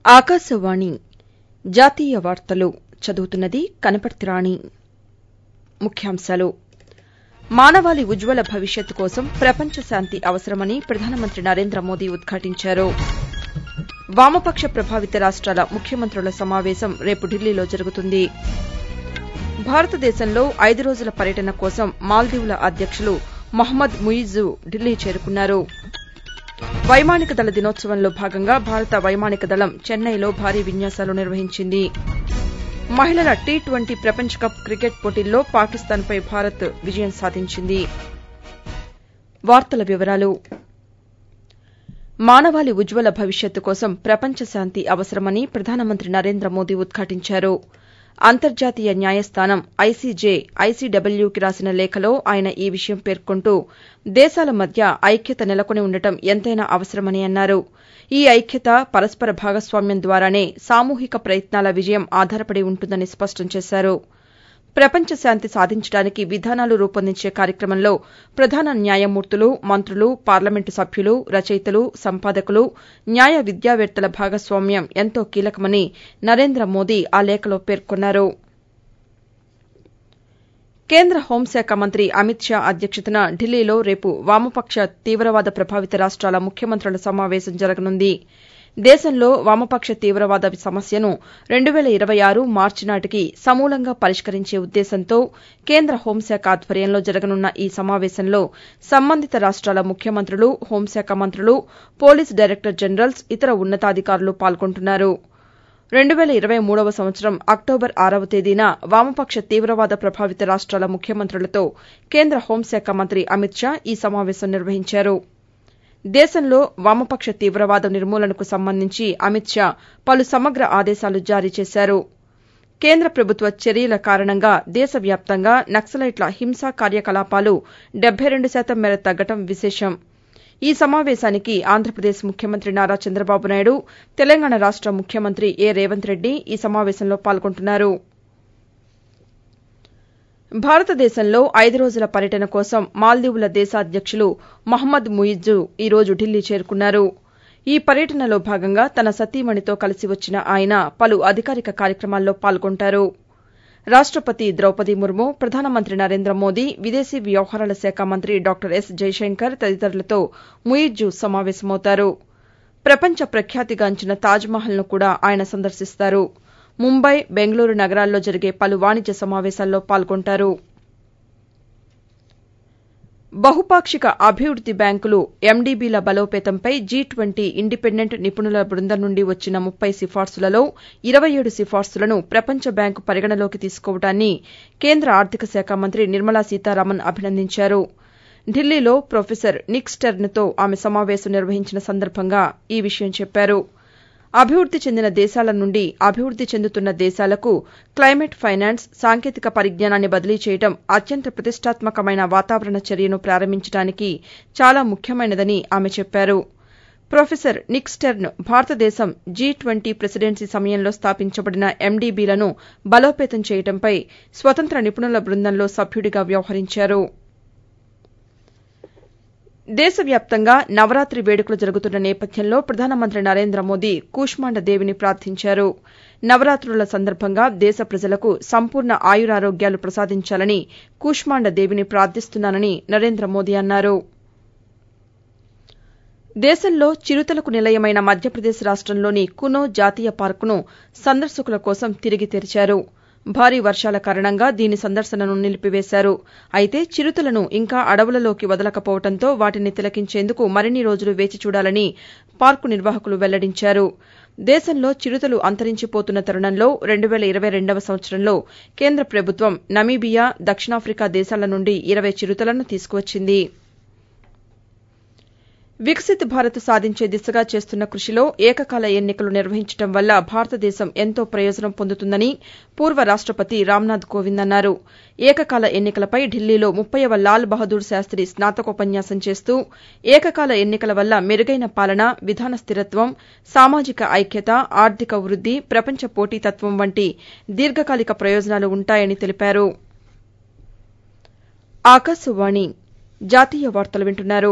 ఆకాశవాణి జాతీయ వార్తలు చదువుతున్నది కనపర్తి రాణి ముఖ్యాంశాలు మానవాళి ఉజ్వల భవిష్యత్తు కోసం ప్రపంచ శాంతి అవసరమని ప్రధానమంత్రి నరేంద్ర మోదీ ఉద్ఘాటించారు వామపక్ష ప్రభావిత రాష్ట్రాల ముఖ్యమంత్రుల సమావేశం రేపు ఢిల్లీలో జరుగుతుంది భారతదేశంలో ఐదు రోజుల పర్యటన కోసం మాల్దీవుల అధ్యక్షులు మహ్మద్ ముయిజ్జు ఢిల్లీ చేరుకున్నారు వైమానిక దళ దినోత్సవంలో భాగంగా భారత వైమానిక దళం చెన్నైలో భారీ విన్యాసాలు నిర్వహించింది మహిళల టీ ట్వంటీ ప్రపంచ కప్ క్రికెట్ పోటీల్లో పాకిస్తాన్పై భారత్ విజయం సాధించింది మానవాళి ఉజ్వల భవిష్యత్తు కోసం ప్రపంచ శాంతి అవసరమని ప్రధానమంత్రి నరేంద్ర మోదీ ఉద్ఘాటించారు అంతర్జాతీయ న్యాయస్థానం ఐసీజే ఐసీడబ్ల్యూకి రాసిన లేఖలో ఆయన ఈ విషయం పేర్కొంటూ దేశాల మధ్య ఐక్యత నెలకొని ఉండటం ఎంతైనా అవసరమని అన్నారు ఈ ఐక్యత పరస్పర భాగస్వామ్యం ద్వారానే సామూహిక ప్రయత్నాల విజయం ఆధారపడి ఉంటుందని స్పష్టం చేశారు ప్రపంచ శాంతి సాధించడానికి విధానాలు రూపొందించే కార్యక్రమంలో ప్రధాన న్యాయమూర్తులు మంత్రులు పార్లమెంటు సభ్యులు రచయితలు సంపాదకులు న్యాయ విద్యావేత్తల భాగస్వామ్యం ఎంతో కీలకమని నరేంద్ర మోదీ ఆ లేఖలో పేర్కొన్నారు కేంద్ర హోంశాఖ మంత్రి అమిత్ షా అధ్యక్షతన ఢిల్లీలో రేపు వామపక్ష తీవ్రవాద ప్రభావిత రాష్ట్రాల ముఖ్యమంత్రుల సమావేశం జరగనుంది దేశంలో వామపక్ష తీవ్రవాద సమస్యను రెండు వేల ఇరవై ఆరు మార్చి నాటికి సమూలంగా పరిష్కరించే ఉద్దేశంతో కేంద్ర హోంశాఖ ఆధ్వర్యంలో జరగనున్న ఈ సమావేశంలో సంబంధిత రాష్ట్రాల ముఖ్యమంత్రులు హోంశాఖ మంత్రులు పోలీస్ డైరెక్టర్ జనరల్స్ ఇతర ఉన్నతాధికారులు పాల్గొంటున్నారు రెండు వేల ఇరవై మూడవ సంవత్సరం అక్టోబర్ ఆరవ తేదీన వామపక్ష తీవ్రవాద ప్రభావిత రాష్ట్రాల ముఖ్యమంత్రులతో కేంద్ర హోంశాఖ మంత్రి అమిత్ షా ఈ సమావేశం నిర్వహించారు దేశంలో వామపక్ష తీవ్రవాద నిర్మూలనకు సంబంధించి అమిత్ షా పలు సమగ్ర ఆదేశాలు జారీ చేశారు కేంద్ర ప్రభుత్వ చర్యల కారణంగా దేశవ్యాప్తంగా నక్సలైట్ల హింసా కార్యకలాపాలు డెబ్బై రెండు శాతం మేర తగ్గడం విశేషం ఈ సమావేశానికి ఆంధ్రప్రదేశ్ ముఖ్యమంత్రి నారా చంద్రబాబు నాయుడు తెలంగాణ రాష్ట ముఖ్యమంత్రి ఏ రేవంత్ రెడ్డి ఈ సమావేశంలో పాల్గొంటున్నారు భారతదేశంలో ఐదు రోజుల పర్యటన కోసం మాల్దీవుల దేశాధ్యక్షులు మహ్మద్ ముయిజ్జు ఈ రోజు ఢిల్లీ చేరుకున్నారు ఈ పర్యటనలో భాగంగా తన సతీమణితో కలిసి వచ్చిన ఆయన పలు అధికారిక కార్యక్రమాల్లో పాల్గొంటారు రాష్టపతి ద్రౌపది ముర్ము ప్రధానమంత్రి నరేంద్ర మోదీ విదేశీ వ్యవహారాల శాఖ మంత్రి డాక్టర్ ఎస్ జైశంకర్ తదితరులతో ముయిజ్జు సమావేశమవుతారు ప్రపంచ ప్రఖ్యాతిగాంచిన తాజ్మహల్ను కూడా ఆయన సందర్శిస్తారు ముంబై బెంగళూరు నగరాల్లో జరిగే పలు వాణిజ్య సమావేశాల్లో పాల్గొంటారు బహుపాక్షిక అభివృద్ది బ్యాంకులు ఎండీబీల బలోపేతంపై జీ ట్వంటీ ఇండిపెండెంట్ నిపుణుల బృందం నుండి వచ్చిన ముప్పై సిఫార్సులలో ఇరవై ఏడు సిఫార్సులను ప్రపంచ బ్యాంకు పరిగణలోకి తీసుకోవడాన్ని కేంద్ర ఆర్థిక శాఖ మంత్రి నిర్మలా సీతారామన్ అభినందించారు ఢిల్లీలో ప్రొఫెసర్ నిక్ స్టెర్న్తో ఆమె సమావేశం నిర్వహించిన సందర్భంగా ఈ విషయం చెప్పారు అభివృద్ది చెందిన దేశాల నుండి అభివృద్ది చెందుతున్న దేశాలకు క్లైమేట్ ఫైనాన్స్ సాంకేతిక పరిజ్ఞానాన్ని బదిలీ చేయడం అత్యంత ప్రతిష్టాత్మకమైన వాతావరణ చర్యను ప్రారంభించడానికి చాలా ముఖ్యమైనదని ఆమె చెప్పారు professor Nick Stern Bharatadesam G twenty presidency సమయంలో స్థాపించబడిన ఎండీబీలను బలోపేతం చేయడంపై స్వతంత్ర నిపుణుల బృందంలో సభ్యుడిగా వ్యవహరించారు దేశవ్యాప్తంగా నవరాతి వేడుకలు జరుగుతున్న నేపథ్యంలో ప్రధానమంత్రి నరేంద్ర మోదీ కూష్మాండ దేవిని ప్రార్థించారు నవరాతుల సందర్భంగా దేశ ప్రజలకు సంపూర్ణ ఆయురారోగ్యాలు ప్రసాదించాలని కూష్మాండ దేవిని ప్రార్థిస్తున్నానని నరేంద్ర మోదీ అన్నారు దేశంలో చిరుతలకు నిలయమైన మధ్యప్రదేశ్ రాష్టంలోని కునో జాతీయ పార్కును సందర్శకుల కోసం తిరిగి తెరిచారు భారీ వర్షాల కారణంగా దీని సందర్శనను నిలిపివేశారు అయితే చిరుతలను ఇంకా అడవులలోకి వదలకపోవడంతో వాటిని తిలకించేందుకు మరిన్ని రోజులు వేచి చూడాలని పార్కు నిర్వాహకులు వెల్లడించారు దేశంలో చిరుతలు అంతరించిపోతున్న తరుణంలో రెండు వేల ఇరవై రెండవ సంవత్సరంలో కేంద్ర ప్రభుత్వం నమీబియా దక్షిణాఫ్రికా దేశాల నుండి ఇరవై చిరుతలను తీసుకువచ్చింది వికసిత్ భారత్ సాధించే దిశగా చేస్తున్న కృషిలో ఏకకాల ఎన్నికలు నిర్వహించడం వల్ల భారతదేశం ఎంతో ప్రయోజనం పొందుతుందని పూర్వ రాష్టపతి రామ్నాథ్ కోవింద్ అన్నారు ఏకకాల ఎన్నికలపై ఢిల్లీలో ముప్పైవ లాల్ బహదూర్ శాస్త్రి స్నాతకోపన్యాసం చేస్తూ ఏకకాల ఎన్నికల వల్ల మెరుగైన పాలన విధాన స్థిరత్వం సామాజిక ఐక్యత ఆర్థిక వృద్ది ప్రపంచ పోటీతత్వం వంటి దీర్ఘకాలిక ప్రయోజనాలు ఉంటాయని తెలిపారు ఆకాశవాణి జాతీయ వార్తలు వింటున్నారు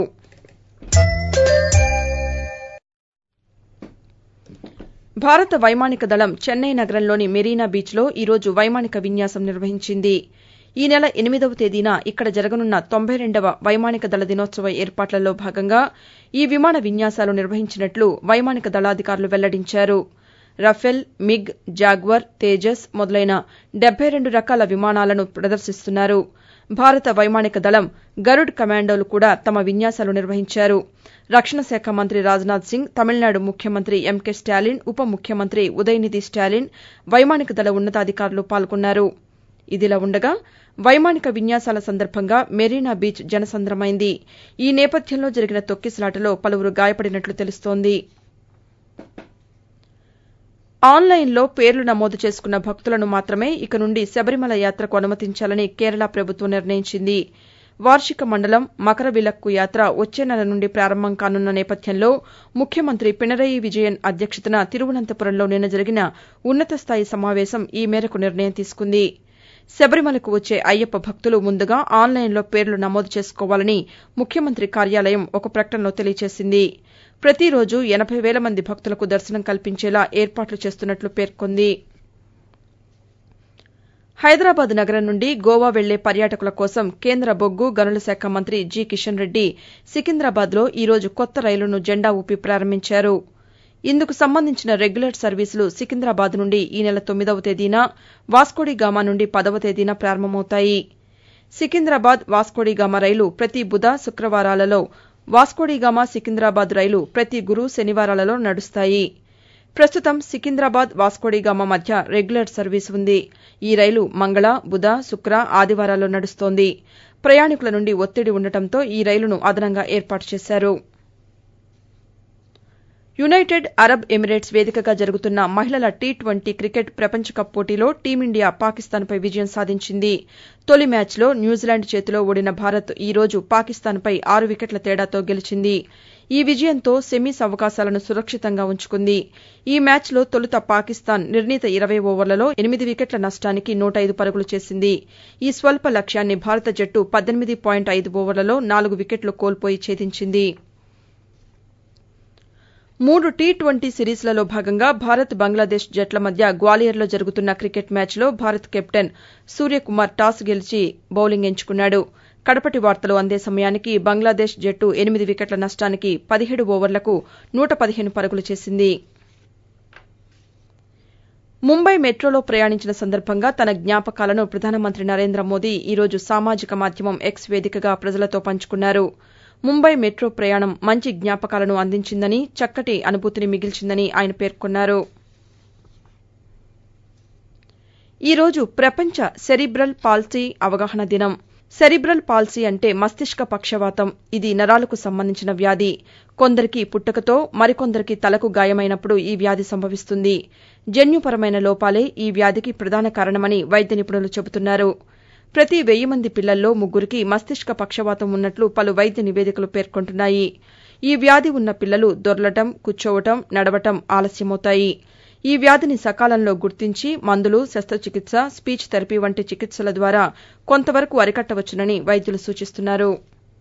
భారత వైమానిక దళం చెన్నై నగరంలోని మెరీనా బీచ్లో ఈరోజు వైమానిక విన్యాసం నిర్వహించింది ఈ నెల ఎనిమిదవ తేదీన ఇక్కడ జరగనున్న తొంభై రెండవ వైమానిక దళ దినోత్సవ ఏర్పాట్లలో భాగంగా ఈ విమాన విన్యాసాలు నిర్వహించినట్లు వైమానిక దళాధికారులు వెల్లడించారు రఫెల్ మిగ్ జాగ్వర్ తేజస్ మొదలైన డెబ్బై రెండు రకాల విమానాలను ప్రదర్శిస్తున్నారు భారత వైమానిక దళం గరుడ్ కమాండోలు కూడా తమ విన్యాసాలు నిర్వహించారు రక్షణ శాఖ మంత్రి రాజ్నాథ్ సింగ్ తమిళనాడు ముఖ్యమంత్రి ఎంకే స్టాలిన్ ఉప ముఖ్యమంత్రి ఉదయనిధి స్టాలిన్ వైమానిక దళ ఉన్నతాధికారులు పాల్గొన్నారు ఇదిలా ఉండగా వైమానిక విన్యాసాల సందర్భంగా మెరీనా బీచ్ జనసంద్రమైంది ఈ నేపథ్యంలో జరిగిన తొక్కిసలాటలో పలువురు గాయపడినట్లు తెలుస్తోంది ఆన్లైన్లో పేర్లు నమోదు చేసుకున్న భక్తులను మాత్రమే ఇక నుండి శబరిమల యాత్రకు అనుమతించాలని కేరళ ప్రభుత్వం నిర్ణయించింది వార్షిక మండలం మకర విలక్కు యాత్ర వచ్చే నెల నుండి ప్రారంభం కానున్న నేపథ్యంలో ముఖ్యమంత్రి పినరయి విజయన్ అధ్యక్షతన తిరువనంతపురంలో నిన్న జరిగిన ఉన్నతస్థాయి సమావేశం ఈ మేరకు నిర్ణయం తీసుకుంది శబరిమలకు వచ్చే అయ్యప్ప భక్తులు ముందుగా ఆన్లైన్లో పేర్లు నమోదు చేసుకోవాలని ముఖ్యమంత్రి కార్యాలయం ఒక ప్రకటనలో తెలియజేసింది ప్రతిరోజు ఎనబై వేల మంది భక్తులకు దర్శనం కల్పించేలా ఏర్పాట్లు చేస్తున్నట్లు పేర్కొంది హైదరాబాద్ నగరం నుండి గోవా వెళ్లే పర్యాటకుల కోసం కేంద్ర బొగ్గు గనుల శాఖ మంత్రి జి కిషన్ రెడ్డి సికింద్రాబాద్లో ఈరోజు కొత్త రైలును జెండా ఊపి ప్రారంభించారు ఇందుకు సంబంధించిన రెగ్యులర్ సర్వీసులు సికింద్రాబాద్ నుండి ఈ నెల తొమ్మిదవ తేదీన వాస్కోడిగామా నుండి పదవ తేదీన ప్రారంభమవుతాయి సికింద్రాబాద్ వాస్కోడిగామా రైలు ప్రతి బుధ శుక్రవారాలలో వాస్కోడిగామా సికింద్రాబాద్ రైలు ప్రతి గురు శనివారాలలో నడుస్తాయి ప్రస్తుతం సికింద్రాబాద్ వాస్కోడిగామా మధ్య రెగ్యులర్ సర్వీస్ ఉంది ఈ రైలు మంగళ బుధ శుక్ర ఆదివారాల్లో నడుస్తోంది ప్రయాణికుల నుండి ఒత్తిడి ఉండటంతో ఈ రైలును అదనంగా ఏర్పాటు చేశారు యునైటెడ్ అరబ్ ఎమిరేట్స్ వేదికగా జరుగుతున్న మహిళల టీ ట్వంటీ క్రికెట్ ప్రపంచ కప్ పోటీలో టీమిండియా పాకిస్తాన్పై విజయం సాధించింది తొలి మ్యాచ్లో న్యూజిలాండ్ చేతిలో ఓడిన భారత్ ఈ రోజు పాకిస్తాన్పై ఆరు వికెట్ల తేడాతో గెలిచింది ఈ విజయంతో సెమీస్ అవకాశాలను సురక్షితంగా ఉంచుకుంది ఈ మ్యాచ్లో తొలుత పాకిస్తాన్ నిర్ణీత ఇరవై ఓవర్లలో ఎనిమిది వికెట్ల నష్టానికి నూట ఐదు పరుగులు చేసింది ఈ స్వల్ప లక్ష్యాన్ని భారత జట్టు పద్దెనిమిది పాయింట్ ఐదు ఓవర్లలో నాలుగు వికెట్లు కోల్పోయి ఛేదించింది మూడు టీ ట్వంటీ సిరీస్లలో భాగంగా భారత్ బంగ్లాదేశ్ జట్ల మధ్య గ్వాలియర్లో జరుగుతున్న క్రికెట్ మ్యాచ్లో భారత్ కెప్టెన్ సూర్యకుమార్ టాస్ గెలిచి బౌలింగ్ ఎంచుకున్నాడు కడపటి వార్తలు అందే సమయానికి బంగ్లాదేశ్ జట్టు ఎనిమిది వికెట్ల నష్టానికి పదిహేడు ఓవర్లకు నూట పదిహేను పరుగులు చేసింది ముంబై మెట్రోలో ప్రయాణించిన సందర్భంగా తన జ్ఞాపకాలను ప్రధానమంత్రి నరేంద్ర మోదీ ఈరోజు సామాజిక మాధ్యమం ఎక్స్ వేదికగా ప్రజలతో పంచుకున్నారు ముంబై మెట్రో ప్రయాణం మంచి జ్ఞాపకాలను అందించిందని చక్కటి అనుభూతిని మిగిల్చిందని ఆయన పేర్కొన్నారు ఈరోజు ప్రపంచ సెరిబ్రల్ పాల్సీ అవగాహన దినం సెరిబ్రల్ పాల్సీ అంటే మస్తిష్క పక్షవాతం ఇది నరాలకు సంబంధించిన వ్యాధి కొందరికి పుట్టుకతో మరికొందరికి తలకు గాయమైనప్పుడు ఈ వ్యాధి సంభవిస్తుంది జన్యుపరమైన లోపాలే ఈ వ్యాధికి ప్రధాన కారణమని వైద్య నిపుణులు చెబుతున్నారు ప్రతి వెయ్యి మంది పిల్లల్లో ముగ్గురికి మస్తిష్క పక్షవాతం ఉన్నట్లు పలు వైద్య నివేదికలు పేర్కొంటున్నాయి ఈ వ్యాధి ఉన్న పిల్లలు దొర్లటం కూర్చోవటం నడవటం ఆలస్యమవుతాయి ఈ వ్యాధిని సకాలంలో గుర్తించి మందులు శస్త్రచికిత్స స్పీచ్ థెరపీ వంటి చికిత్సల ద్వారా కొంతవరకు అరికట్టవచ్చునని వైద్యులు సూచిస్తున్నారు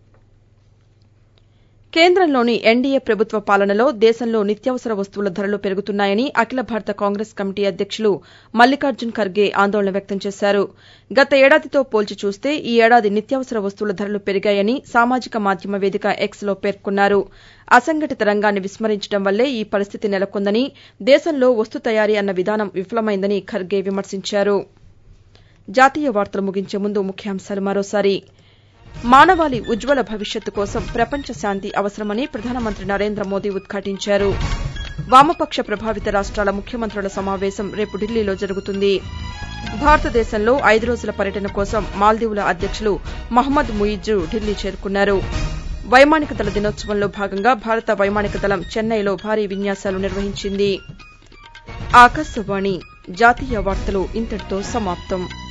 కేంద్రంలోని ఎన్డీఏ ప్రభుత్వ పాలనలో దేశంలో నిత్యావసర వస్తువుల ధరలు పెరుగుతున్నాయని అఖిల భారత కాంగ్రెస్ కమిటీ అధ్యక్షులు మల్లికార్జున్ ఖర్గే ఆందోళన వ్యక్తం చేశారు గత ఏడాదితో పోల్చి చూస్తే ఈ ఏడాది నిత్యావసర వస్తువుల ధరలు పెరిగాయని సామాజిక మాధ్యమ వేదిక ఎక్స్లో పేర్కొన్నారు అసంఘటిత రంగాన్ని విస్మరించడం వల్లే ఈ పరిస్థితి నెలకొందని దేశంలో వస్తు తయారీ అన్న విధానం విఫలమైందని ఖర్గే విమర్శించారు జాతీయ వార్తలు ముగించే ముందు ముఖ్యాంశాలు మరోసారి మానవాళి ఉజ్వల భవిష్యత్తు కోసం ప్రపంచ శాంతి అవసరమని ప్రధానమంత్రి నరేంద్ర మోదీ ఉద్ఘాటించారు వామపక్ష ప్రభావిత రాష్ట్రాల ముఖ్యమంత్రుల సమావేశం రేపు ఢిల్లీలో జరుగుతుంది భారతదేశంలో ఐదు రోజుల పర్యటన కోసం మాల్దీవుల అధ్యక్షులు మహ్మద్ ముయిజ్జు ఢిల్లీ చేరుకున్నారు వైమానిక దళ దినోత్సవంలో భాగంగా భారత వైమానిక దళం చెన్నైలో భారీ విన్యాసాలు నిర్వహించింది ఆకాశవాణి జాతీయ వార్తలు ఇంతటితో సమాప్తం